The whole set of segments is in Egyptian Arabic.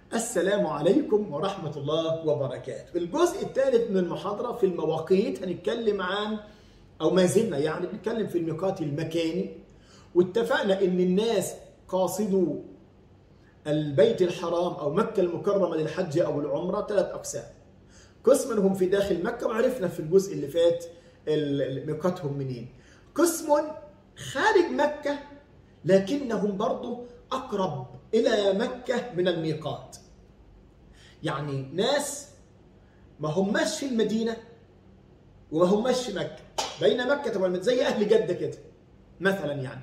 السلام عليكم ورحمة الله وبركاته الجزء الثالث من المحاضرة في المواقيت هنتكلم عن أو ما زلنا يعني بنتكلم في الميقات المكاني واتفقنا إن الناس قاصدوا البيت الحرام أو مكة المكرمة للحج أو العمرة ثلاث أقسام قسم منهم في داخل مكة وعرفنا في الجزء اللي فات ميقاتهم منين قسم خارج مكة لكنهم برضو أقرب إلى مكة من الميقات يعني ناس ما هماش في المدينة وما هماش في مكة بين مكة والمدينة زي أهل جدة كده مثلا يعني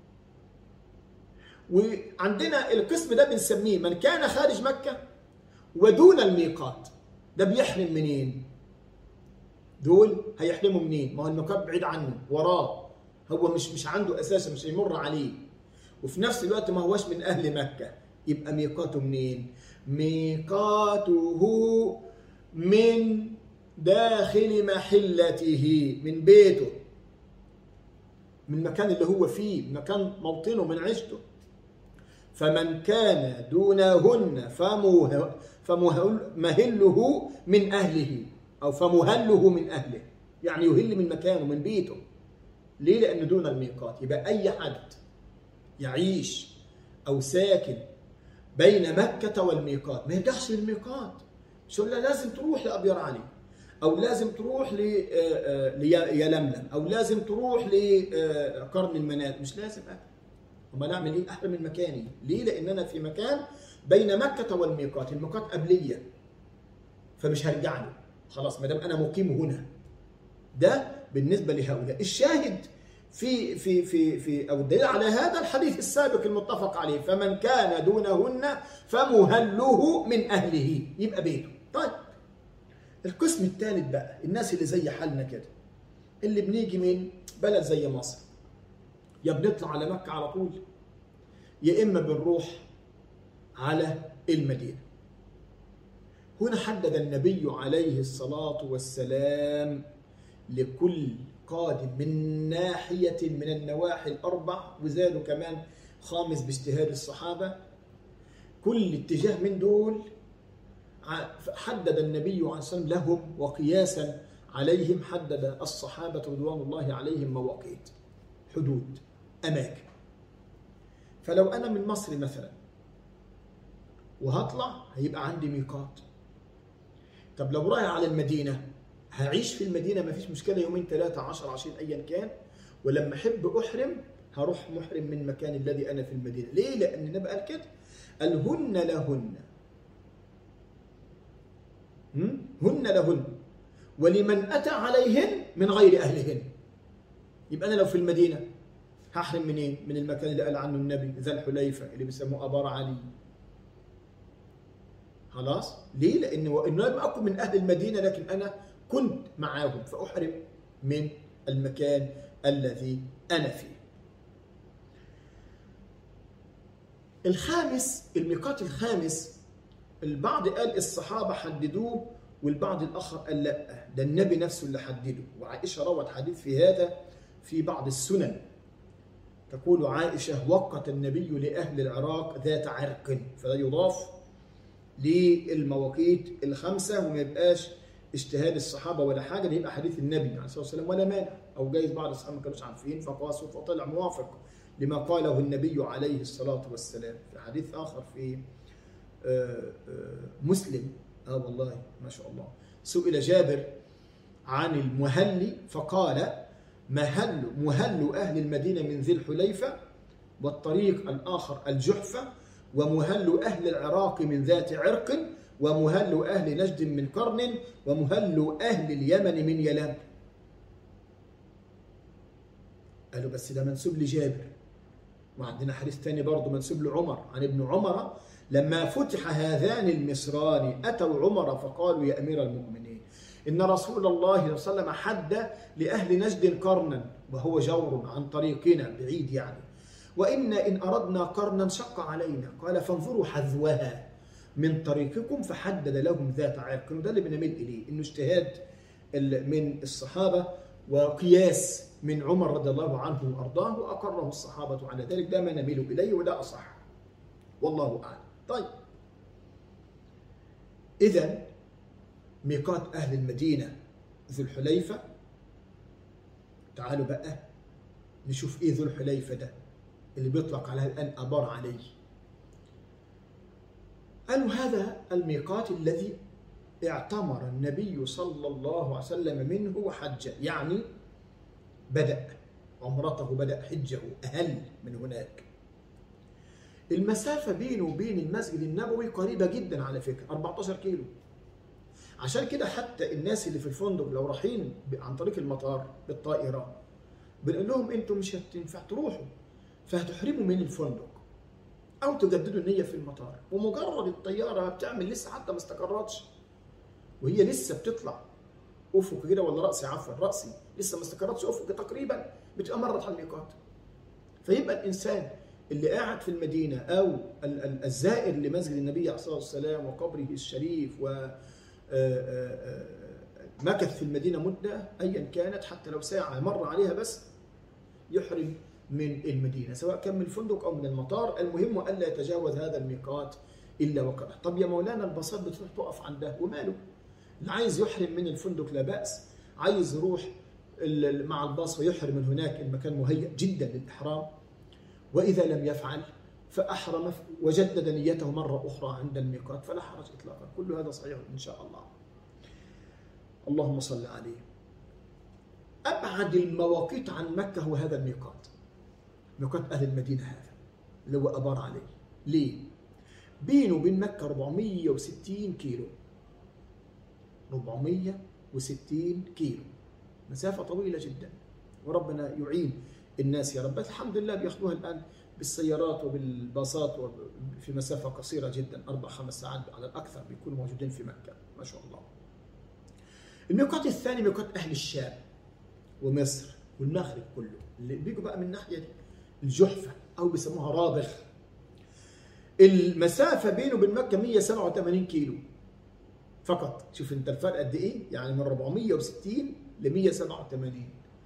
وعندنا القسم ده بنسميه من كان خارج مكة ودون الميقات ده بيحرم منين؟ دول هيحرموا منين؟ ما هو الميقات بعيد عنه وراه هو مش مش عنده اساسا مش هيمر عليه وفي نفس الوقت ما هوش من اهل مكه يبقى ميقاته منين؟ ميقاته من داخل محلته من بيته من المكان اللي هو فيه مكان موطنه من عيشته فمن كان دونهن فمه فمهله من أهله أو فمهله من أهله يعني يهل من مكانه من بيته ليه؟ لأن دون الميقات يبقى أي حد يعيش أو ساكن بين مكة والميقات ما يرجعش للميقات مش ولا لازم تروح لأبيار علي أو لازم تروح ليلملم أو لازم تروح لقرن المنال مش لازم أبدا أما نعمل إيه؟ أحرم من مكاني ليه؟ لأن أنا في مكان بين مكة والميقات الميقات قبلية فمش هرجع له خلاص ما دام أنا مقيم هنا ده بالنسبة لهؤلاء الشاهد في في في في أو الدليل على هذا الحديث السابق المتفق عليه فمن كان دونهن فمهله من أهله يبقى بيته طيب القسم الثالث بقى الناس اللي زي حالنا كده اللي بنيجي من بلد زي مصر يا بنطلع على مكة على طول يا إما بنروح على المدينة هنا حدد النبي عليه الصلاة والسلام لكل قادم من ناحية من النواحي الأربع وزادوا كمان خامس باجتهاد الصحابة كل اتجاه من دول حدد النبي عليه الصلاة والسلام لهم وقياسا عليهم حدد الصحابة رضوان الله عليهم مواقيت حدود أماكن فلو أنا من مصر مثلا وهطلع هيبقى عندي ميقات طب لو رايح على المدينة هعيش في المدينة ما فيش مشكلة يومين ثلاثة عشر عشرين أيا كان ولما أحب أحرم هروح محرم من المكان الذي أنا في المدينة ليه؟ لأن النبي قال كده قال هن لهن هن لهن ولمن أتى عليهن من غير أهلهن يبقى أنا لو في المدينة هحرم منين؟ إيه؟ من المكان اللي قال عنه النبي ذا الحليفة اللي بيسموه أبار علي خلاص؟ ليه؟ لأن النبي أكون من أهل المدينة لكن أنا كنت معاهم فأحرم من المكان الذي أنا فيه. الخامس الميقات الخامس البعض قال الصحابة حددوه والبعض الآخر قال لا ده النبي نفسه اللي حدده وعائشة روت حديث في هذا في بعض السنن تقول عائشة وقت النبي لأهل العراق ذات عرق فلا يضاف للمواقيت الخمسة وما يبقاش اجتهاد الصحابة ولا حاجة يبقى حديث النبي عليه الصلاة والسلام ولا مانع أو جايز بعض الصحابة ما كانوش عارفين فقاسوا فطلع موافق لما قاله النبي عليه الصلاة والسلام في حديث آخر في مسلم اه والله ما شاء الله سئل جابر عن المهلي فقال مهل مهل أهل المدينة من ذي الحليفة والطريق الآخر الجحفة ومهل أهل العراق من ذات عرق ومهل أهل نجد من قرن ومهل أهل اليمن من يلام قالوا بس ده منسوب لجابر وعندنا حديث ثاني برضه منسوب لعمر عن ابن عمر لما فتح هذان المصران أتوا عمر فقالوا يا أمير المؤمنين إن رسول الله صلى الله عليه وسلم حد لأهل نجد قرنا وهو جور عن طريقنا بعيد يعني وإن إن أردنا قرنا شق علينا قال فانظروا حذوها من طريقكم فحدد لهم ذات عرق ده اللي بنميل إليه إنه اجتهاد من الصحابة وقياس من عمر رضي الله عنه وأرضاه وأقره الصحابة على ذلك ده ما نميل إليه وده أصح والله أعلم طيب إذا ميقات أهل المدينة ذو الحليفة تعالوا بقى نشوف إيه ذو الحليفة ده اللي بيطلق عليها الآن أبار عليه قالوا هذا الميقات الذي اعتمر النبي صلى الله عليه وسلم منه وحج يعني بدأ عمرته بدأ حجه أهل من هناك المسافة بينه وبين المسجد النبوي قريبة جدا على فكرة 14 كيلو عشان كده حتى الناس اللي في الفندق لو رايحين عن طريق المطار بالطائرة بنقول لهم انتم مش هتنفع تروحوا فهتحرموا من الفندق او تجددوا النية في المطار ومجرد الطيارة بتعمل لسه حتى ما استقرتش وهي لسه بتطلع افق كده ولا راسي عفوا راسي لسه ما استقرتش افق تقريبا بتبقى مرت على الميقات فيبقى الانسان اللي قاعد في المدينه او الزائر لمسجد النبي عليه الصلاه والسلام وقبره الشريف و مكث في المدينه مده ايا كانت حتى لو ساعه مر عليها بس يحرم من المدينه سواء كان من الفندق او من المطار المهم الا يتجاوز هذا الميقات الا وقت طب يا مولانا الباصات بتروح تقف عنده وماله اللي عايز يحرم من الفندق لا بأس عايز يروح مع الباص ويحرم من هناك المكان مهيأ جدا للإحرام وإذا لم يفعل فأحرم وجدد نيته مرة أخرى عند الميقات فلا حرج إطلاقا كل هذا صحيح إن شاء الله اللهم صل عليه أبعد المواقيت عن مكة هو هذا الميقات ميقات أهل المدينة هذا اللي هو أبار عليه ليه؟ بينه وبين مكة 460 كيلو 460 كيلو مسافة طويلة جدا وربنا يعين الناس يا رب بس الحمد لله بياخذوها الآن بالسيارات وبالباصات في مسافة قصيرة جدا أربع خمس ساعات على الأكثر بيكونوا موجودين في مكة ما شاء الله الميقات الثاني ميقات أهل الشام ومصر والمغرب كله اللي بيجوا بقى من الناحية دي الجحفة أو بيسموها رابغ المسافة بينه وبين مكة 187 كيلو فقط شوف انت الفرق قد ايه يعني من 460 ل 187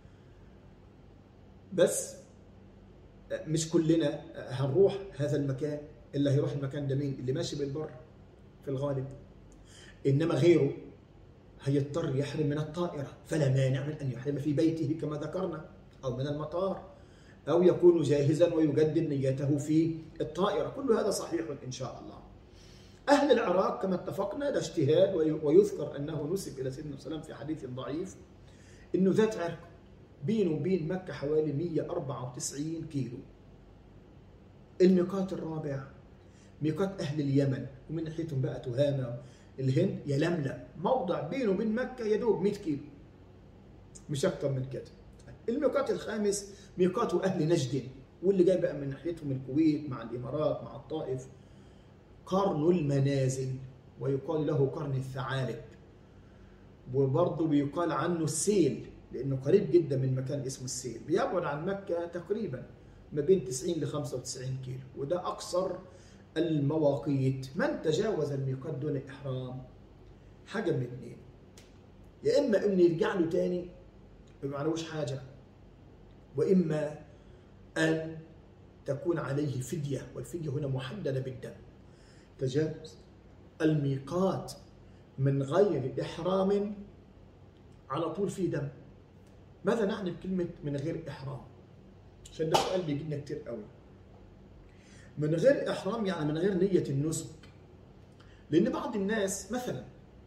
بس مش كلنا هنروح هذا المكان اللي هيروح المكان ده مين اللي ماشي بالبر في الغالب انما غيره هيضطر يحرم من الطائرة فلا مانع من أن يحرم في بيته كما ذكرنا أو من المطار أو يكون جاهزا ويجدد نيته في الطائرة كل هذا صحيح إن شاء الله أهل العراق كما اتفقنا ده اجتهاد ويذكر أنه نسب إلى سيدنا السلام في حديث ضعيف أنه ذات عرق بينه وبين مكة حوالي 194 كيلو الميقات الرابع ميقات أهل اليمن ومن ناحيتهم بقى تهامة الهند يلملم موضع بينه وبين مكة يدوب 100 كيلو مش أكتر من كده الميقات الخامس ميقات أهل نجد واللي جاي بقى من ناحيتهم الكويت مع الإمارات مع الطائف قرن المنازل ويقال له قرن الثعالب وبرضه بيقال عنه السيل لأنه قريب جدا من مكان اسمه السيل بيبعد عن مكة تقريبا ما بين 90 ل 95 كيلو وده أقصر المواقيت من تجاوز الميقات دون إحرام حاجة من اثنين يا إما إنه يرجع له تاني ما عليهوش حاجة وإما أن تكون عليه فدية والفدية هنا محددة بالدم تجاوز الميقات من غير إحرام على طول في دم ماذا نعني بكلمة من غير إحرام عشان ده سؤال بيجي لنا كتير قوي من غير إحرام يعني من غير نية النسك لأن بعض الناس مثلا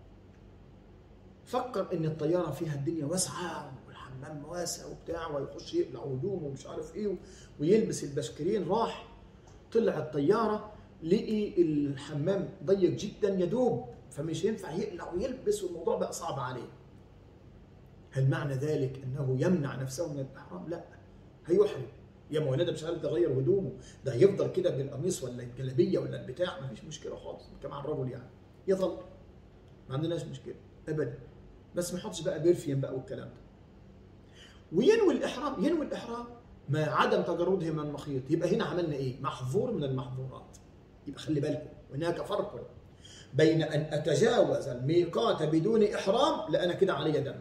فكر إن الطيارة فيها الدنيا واسعة والحمام واسع وبتاع ويخش يقلع هدومه ومش عارف إيه ويلبس البشكرين راح طلع الطيارة لقي الحمام ضيق جدا يدوب فمش ينفع يقلع ويلبس والموضوع بقى صعب عليه هل معنى ذلك انه يمنع نفسه من الاحرام؟ لا هيحرم يا مولانا مش عارف يغير هدومه ده هيفضل كده بالقميص ولا الجلابيه ولا البتاع ما فيش مشكله خالص كما الرجل يعني يظل ما عندناش مشكله ابدا بس ما يحطش بقى برفيوم بقى والكلام ده وينوي الاحرام ينوي الاحرام مع عدم تجرده من المخيط يبقى هنا عملنا ايه؟ محظور من المحظورات يبقى خلي بالكم هناك فرق بين ان اتجاوز الميقات بدون احرام لا انا كده علي دم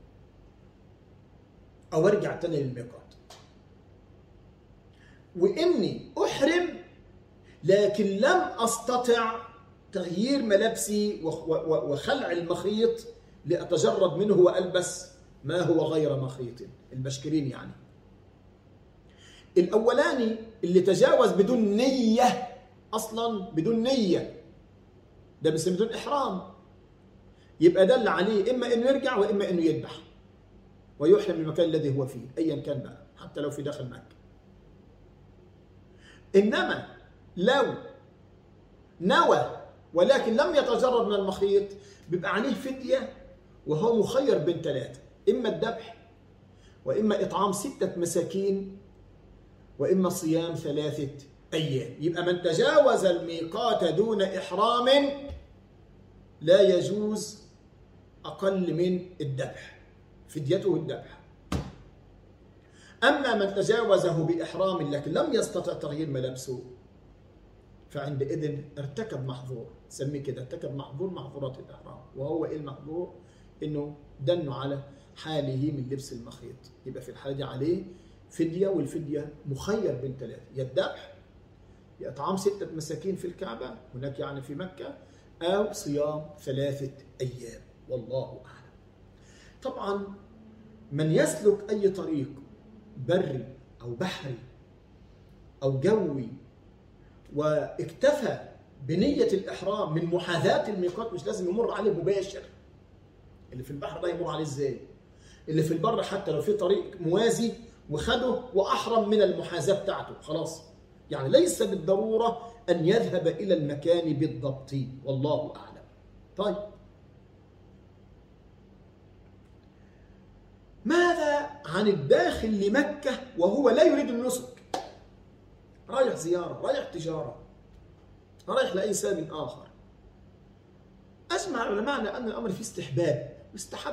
او ارجع تاني للميقات واني احرم لكن لم استطع تغيير ملابسي وخلع المخيط لأتجرد منه وألبس ما هو غير مخيط البشكرين يعني الأولاني اللي تجاوز بدون نية أصلا بدون نية ده بس بدون إحرام يبقى دل عليه إما إنه يرجع وإما إنه يذبح ويحرم من المكان الذي هو فيه أيا كان بقى حتى لو في داخل مكة إنما لو نوى ولكن لم يتجرد من المخيط بيبقى عليه فدية وهو مخير بين ثلاثة إما الذبح وإما إطعام ستة مساكين وإما صيام ثلاثة أيام يبقى من تجاوز الميقات دون إحرام لا يجوز أقل من الذبح فديته الذبح أما من تجاوزه بإحرام لكن لم يستطع تغيير ملابسه فعندئذ ارتكب محظور سميه كده ارتكب محظور محظورات الإحرام وهو إيه المحظور؟ إنه دنه على حاله من لبس المخيط يبقى في الحالة دي عليه فدية والفدية مخير بين ثلاثة يا الذبح يا إطعام ستة مساكين في الكعبة هناك يعني في مكة أو صيام ثلاثة أيام والله أعلم طبعا من يسلك أي طريق بري أو بحري أو جوي واكتفى بنية الإحرام من محاذاة الميقات مش لازم يمر عليه مباشر اللي في البحر ده يمر عليه ازاي اللي في البر حتى لو في طريق موازي وخده وأحرم من المحاذاة بتاعته خلاص يعني ليس بالضرورة أن يذهب إلى المكان بالضبط والله أعلم طيب ماذا عن الداخل لمكة وهو لا يريد النسك رايح زيارة رايح تجارة رايح لأي سبب آخر أجمع العلماء أن الأمر فيه استحباب مستحب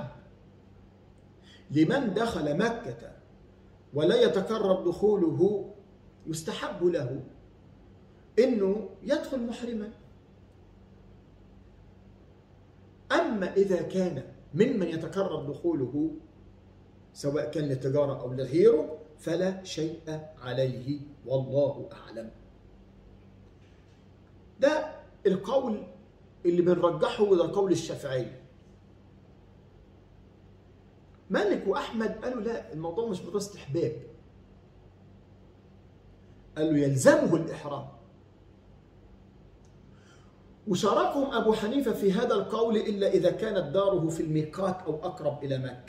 لمن دخل مكة ولا يتكرر دخوله يستحب له انه يدخل محرما اما اذا كان ممن يتكرر دخوله سواء كان للتجاره او لغيره فلا شيء عليه والله اعلم ده القول اللي بنرجحه وده قول الشافعي مالك واحمد قالوا لا الموضوع مش موضوع استحباب قال له يلزمه الإحرام وشاركهم أبو حنيفة في هذا القول إلا إذا كانت داره في الميقات أو أقرب إلى مكة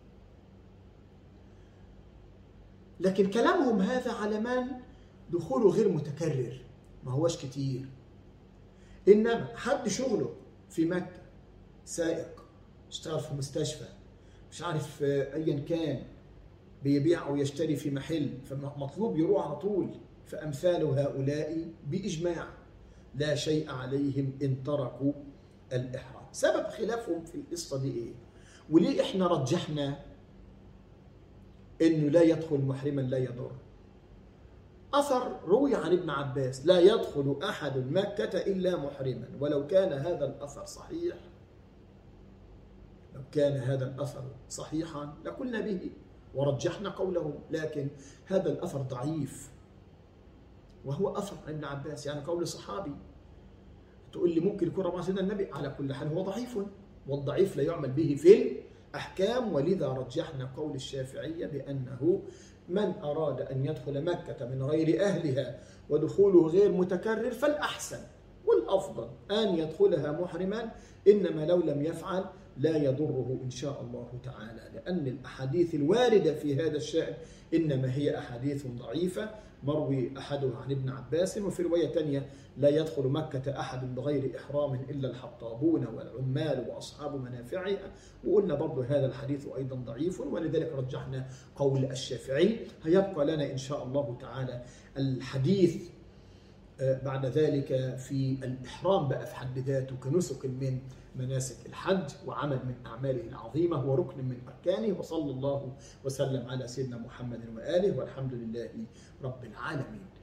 لكن كلامهم هذا على من دخوله غير متكرر ما هوش كتير إنما حد شغله في مكة سائق اشتغل في مستشفى مش عارف أيا كان بيبيع أو يشتري في محل فمطلوب يروح على طول فأمثال هؤلاء بإجماع لا شيء عليهم إن تركوا الإحرام سبب خلافهم في القصة دي إيه وليه إحنا رجحنا إنه لا يدخل محرما لا يضر أثر روي عن ابن عباس لا يدخل أحد مكة إلا محرما ولو كان هذا الأثر صحيح لو كان هذا الأثر صحيحا لقلنا به ورجحنا قوله لكن هذا الأثر ضعيف وهو أثر عن ابن عباس يعني قول صحابي تقول لي ممكن يكون رواه سيدنا النبي على كل حال هو ضعيف والضعيف لا يعمل به في الأحكام ولذا رجحنا قول الشافعية بأنه من أراد أن يدخل مكة من غير أهلها ودخوله غير متكرر فالأحسن والأفضل أن يدخلها محرما إنما لو لم يفعل لا يضره إن شاء الله تعالى لأن الأحاديث الواردة في هذا الشأن إنما هي أحاديث ضعيفة مروي أحدها عن ابن عباس وفي رواية تانية لا يدخل مكة أحد بغير إحرام إلا الحطابون والعمال وأصحاب منافعها وقلنا برضو هذا الحديث أيضا ضعيف ولذلك رجحنا قول الشافعي هيبقى لنا إن شاء الله تعالى الحديث بعد ذلك في الإحرام بقى في حد ذاته كنسك من مناسك الحج وعمل من أعماله العظيمة وركن من أركانه وصلى الله وسلم على سيدنا محمد وآله والحمد لله رب العالمين